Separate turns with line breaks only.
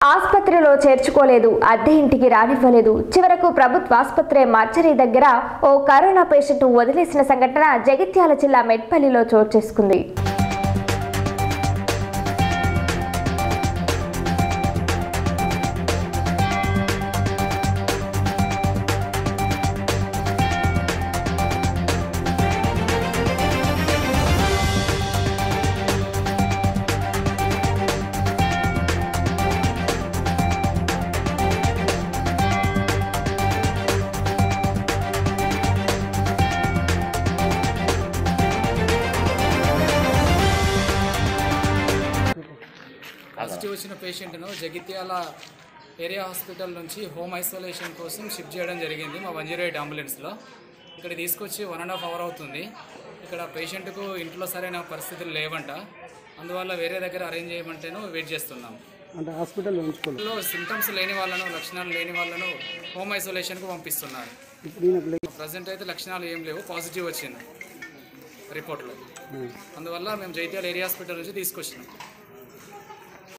ఆసుపత్రిలో చేర్చుకోలేదు అద్దె ఇంటికి రానివ్వలేదు చివరకు ప్రభుత్వ ఆసుపత్రి మర్చరీ దగ్గర ఓ కరోనా పేషెంట్ వదిలేసిన సంఘటన జగిత్యాల జిల్లా మెట్పల్లిలో చోటు చేసుకుంది
పాజిటివ్ వచ్చిన పేషెంట్ను జగిత్యాల ఏరియా హాస్పిటల్ నుంచి హోమ్ ఐసోలేషన్ కోసం షిఫ్ట్ చేయడం జరిగింది మా వన్ జీరో ఎయిట్ అంబులెన్స్లో ఇక్కడ తీసుకొచ్చి వన్ అండ్ హాఫ్ అవర్ అవుతుంది ఇక్కడ పేషెంట్కు ఇంట్లో సరైన పరిస్థితులు లేవంట అందువల్ల వేరే దగ్గర అరేంజ్ చేయమంటేను వెయిట్ చేస్తున్నాం
అంటే హాస్పిటల్లో ఉంచుకోలేదు
ఇంట్లో సిమ్టమ్స్ లేని వాళ్ళను లక్షణాలు లేని వాళ్ళను హోమ్ ఐసోలేషన్కు పంపిస్తున్నారు
ఇప్పుడు ఈయనకు లే
ప్రజెంట్ అయితే లక్షణాలు ఏం లేవు పాజిటివ్ వచ్చింది రిపోర్ట్లో అందువల్ల మేము జైత్యాల ఏరియా హాస్పిటల్ నుంచి తీసుకొచ్చినాం